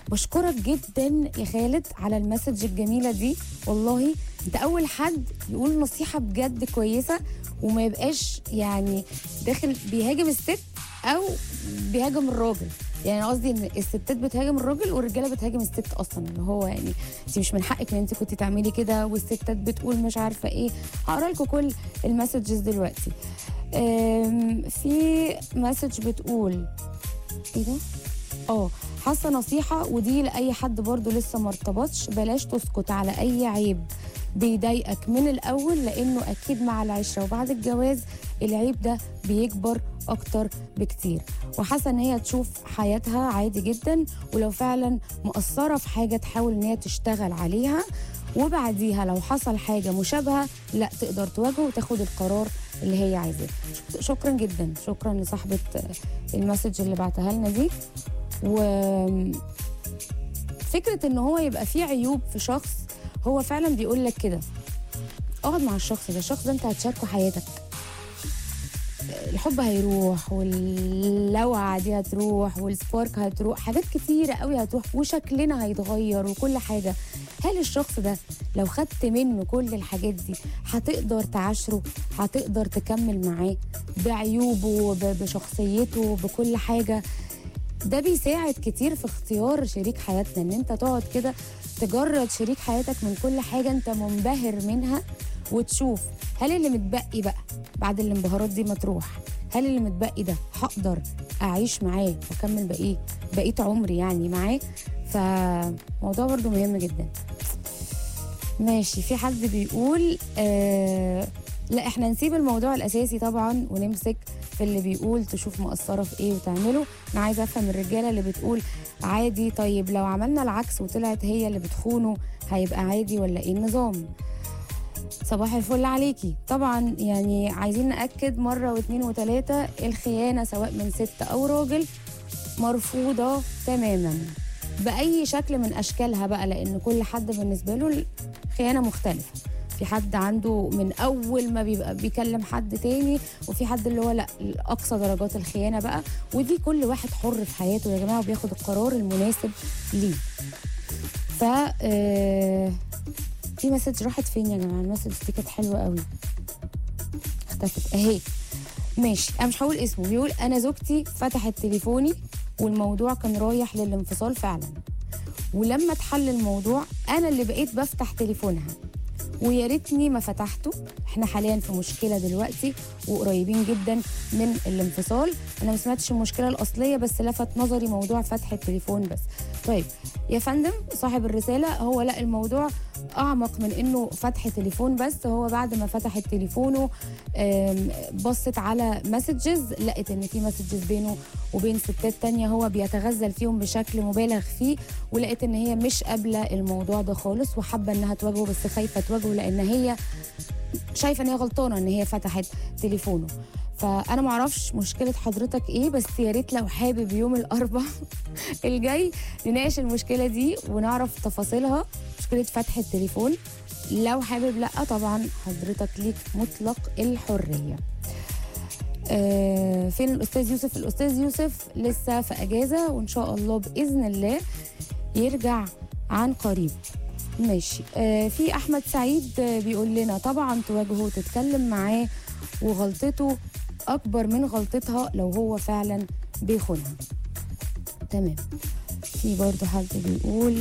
بشكرك جدا يا خالد على المسج الجميله دي والله انت اول حد يقول نصيحه بجد كويسه وما يبقاش يعني داخل بيهاجم الست او بيهاجم الراجل يعني قصدي ان الستات بتهاجم الراجل والرجاله بتهاجم الست اصلا اللي هو يعني انت مش من حقك ان انت كنت تعملي كده والستات بتقول مش عارفه ايه هقرا لكم كل المسجز دلوقتي أم، في مسج بتقول ايه ده اه حاسه نصيحه ودي لاي حد برضو لسه ما ارتبطش بلاش تسكت على اي عيب بيضايقك من الاول لانه اكيد مع العشره وبعد الجواز العيب ده بيكبر اكتر بكتير وحاسه ان هي تشوف حياتها عادي جدا ولو فعلا مقصره في حاجه تحاول ان هي تشتغل عليها وبعديها لو حصل حاجه مشابهه لا تقدر تواجهه وتاخد القرار اللي هي عايزاه شك- شكرا جدا شكرا لصاحبه المسج اللي بعتها لنا دي و فكره ان هو يبقى فيه عيوب في شخص هو فعلا بيقول لك كده اقعد مع الشخص ده الشخص ده انت هتشاركه حياتك الحب هيروح واللوعة دي هتروح والسبارك هتروح حاجات كتيرة قوي هتروح وشكلنا هيتغير وكل حاجة هل الشخص ده لو خدت منه كل الحاجات دي هتقدر تعاشره هتقدر تكمل معاه بعيوبه ب- بشخصيته بكل حاجة ده بيساعد كتير في اختيار شريك حياتنا ان انت تقعد كده تجرد شريك حياتك من كل حاجة انت منبهر منها وتشوف هل اللي متبقي بقى بعد الانبهارات دي ما تروح هل اللي متبقي ده هقدر اعيش معاه واكمل بقيه بقيه عمري يعني معاه فموضوع برضو مهم جدا ماشي في حد بيقول آه لا احنا نسيب الموضوع الاساسي طبعا ونمسك في اللي بيقول تشوف مقصره في ايه وتعمله انا عايزه افهم الرجاله اللي بتقول عادي طيب لو عملنا العكس وطلعت هي اللي بتخونه هيبقى عادي ولا ايه النظام صباح الفل عليكي طبعا يعني عايزين نأكد مرة واثنين وثلاثة الخيانة سواء من ست أو راجل مرفوضة تماما بأي شكل من أشكالها بقى لأن كل حد بالنسبة له الخيانة مختلفة في حد عنده من أول ما بيبقى بيكلم حد تاني وفي حد اللي هو لا أقصى درجات الخيانة بقى ودي كل واحد حر في حياته يا جماعة وبياخد القرار المناسب ليه ف آه، في مسج راحت فين يا جماعه المسج دي كانت حلوه قوي اختفت اهي ماشي انا مش هقول اسمه بيقول انا زوجتي فتحت تليفوني والموضوع كان رايح للانفصال فعلا ولما اتحل الموضوع انا اللي بقيت بفتح تليفونها ويا ريتني ما فتحته احنا حاليا في مشكله دلوقتي وقريبين جدا من الانفصال انا ما سمعتش المشكله الاصليه بس لفت نظري موضوع فتح التليفون بس طيب يا فندم صاحب الرساله هو لا الموضوع اعمق من انه فتح تليفون بس هو بعد ما فتحت تليفونه آم، بصت على مسجز لقت ان في مسجز بينه وبين ستات تانية هو بيتغزل فيهم بشكل مبالغ فيه ولقيت ان هي مش قابله الموضوع ده خالص وحابه انها تواجهه بس خايفه تواجهه لان هي شايفه ان هي غلطانه ان هي فتحت تليفونه فانا ما اعرفش مشكله حضرتك ايه بس يا ريت لو حابب يوم الاربع الجاي نناقش المشكله دي ونعرف تفاصيلها مشكله فتح التليفون لو حابب لا طبعا حضرتك ليك مطلق الحريه آه فين الاستاذ يوسف الاستاذ يوسف لسه في اجازه وان شاء الله باذن الله يرجع عن قريب ماشي آه في احمد سعيد آه بيقول لنا طبعا تواجهه وتتكلم معاه وغلطته اكبر من غلطتها لو هو فعلا بيخونها تمام في برضه حد بيقول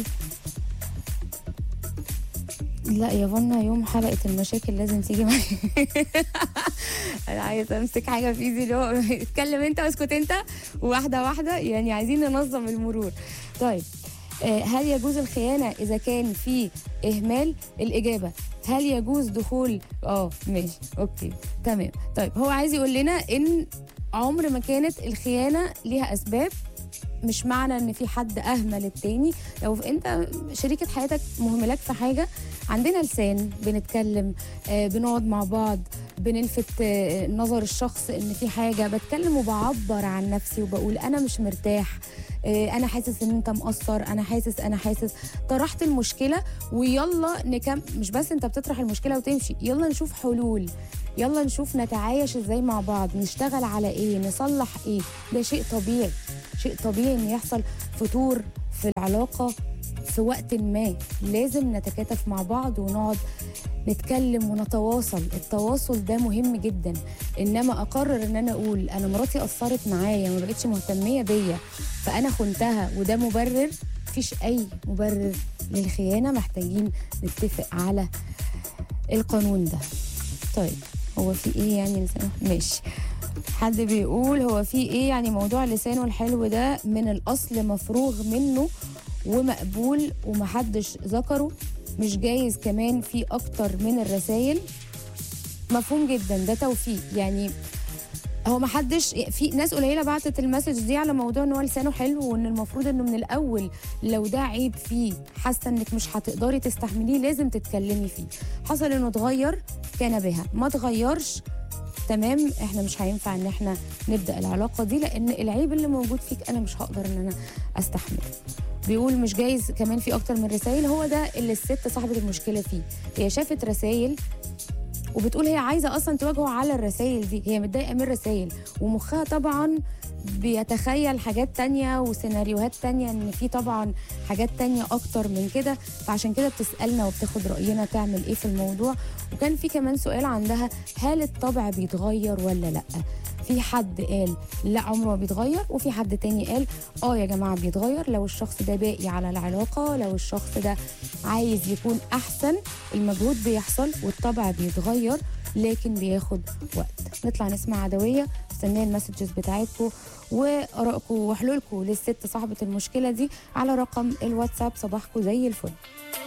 لا يا فنا يوم حلقه المشاكل لازم تيجي معايا انا عايزه امسك حاجه في ايدي اللي هو اتكلم انت واسكت انت واحده واحده يعني عايزين ننظم المرور طيب آه، هل يجوز الخيانه اذا كان في اهمال الاجابه هل يجوز دخول اه ماشي اوكي تمام طيب هو عايز يقول لنا ان عمر ما كانت الخيانه ليها اسباب مش معنى ان في حد اهمل التاني لو انت شريكه حياتك مهملك في حاجه عندنا لسان بنتكلم آه بنقعد مع بعض بنلفت آه نظر الشخص ان في حاجه بتكلم وبعبر عن نفسي وبقول انا مش مرتاح آه انا حاسس ان انت مقصر انا حاسس انا حاسس طرحت المشكله ويلا نكم مش بس انت بتطرح المشكله وتمشي يلا نشوف حلول يلا نشوف نتعايش ازاي مع بعض نشتغل على ايه نصلح ايه ده شيء طبيعي شيء طبيعي ان يحصل فتور في العلاقه في وقت ما لازم نتكاتف مع بعض ونقعد نتكلم ونتواصل التواصل ده مهم جدا انما اقرر ان انا اقول انا مراتي قصرت معايا ما بقتش مهتميه بيا فانا خنتها وده مبرر مفيش اي مبرر للخيانه محتاجين نتفق على القانون ده طيب هو في ايه يعني لسانه ماشي حد بيقول هو في ايه يعني موضوع لسانه الحلو ده من الاصل مفروغ منه ومقبول ومحدش ذكره مش جايز كمان في اكتر من الرسائل مفهوم جدا ده توفيق يعني هو ما حدش في ناس قليله بعتت المسج دي على موضوع ان هو لسانه حلو وان المفروض انه من الاول لو ده عيب فيه حاسه انك مش هتقدري تستحمليه لازم تتكلمي فيه حصل انه اتغير كان بها ما اتغيرش تمام احنا مش هينفع ان احنا نبدا العلاقه دي لان العيب اللي موجود فيك انا مش هقدر ان انا استحمله بيقول مش جايز كمان في اكتر من رسائل هو ده اللي الست صاحبه المشكله فيه هي شافت رسائل وبتقول هي عايزه اصلا تواجهه على الرسائل دي هي متضايقه من الرسائل ومخها طبعا بيتخيل حاجات تانية وسيناريوهات تانية ان في طبعا حاجات تانية اكتر من كده فعشان كده بتسالنا وبتاخد راينا تعمل ايه في الموضوع وكان في كمان سؤال عندها هل الطبع بيتغير ولا لا في حد قال لا عمره ما بيتغير وفي حد تاني قال اه يا جماعه بيتغير لو الشخص ده باقي على العلاقه لو الشخص ده عايز يكون احسن المجهود بيحصل والطبع بيتغير لكن بياخد وقت نطلع نسمع عدويه مستنيه المسجز بتاعتكم وارائكم وحلولكم للست صاحبه المشكله دي على رقم الواتساب صباحكم زي الفل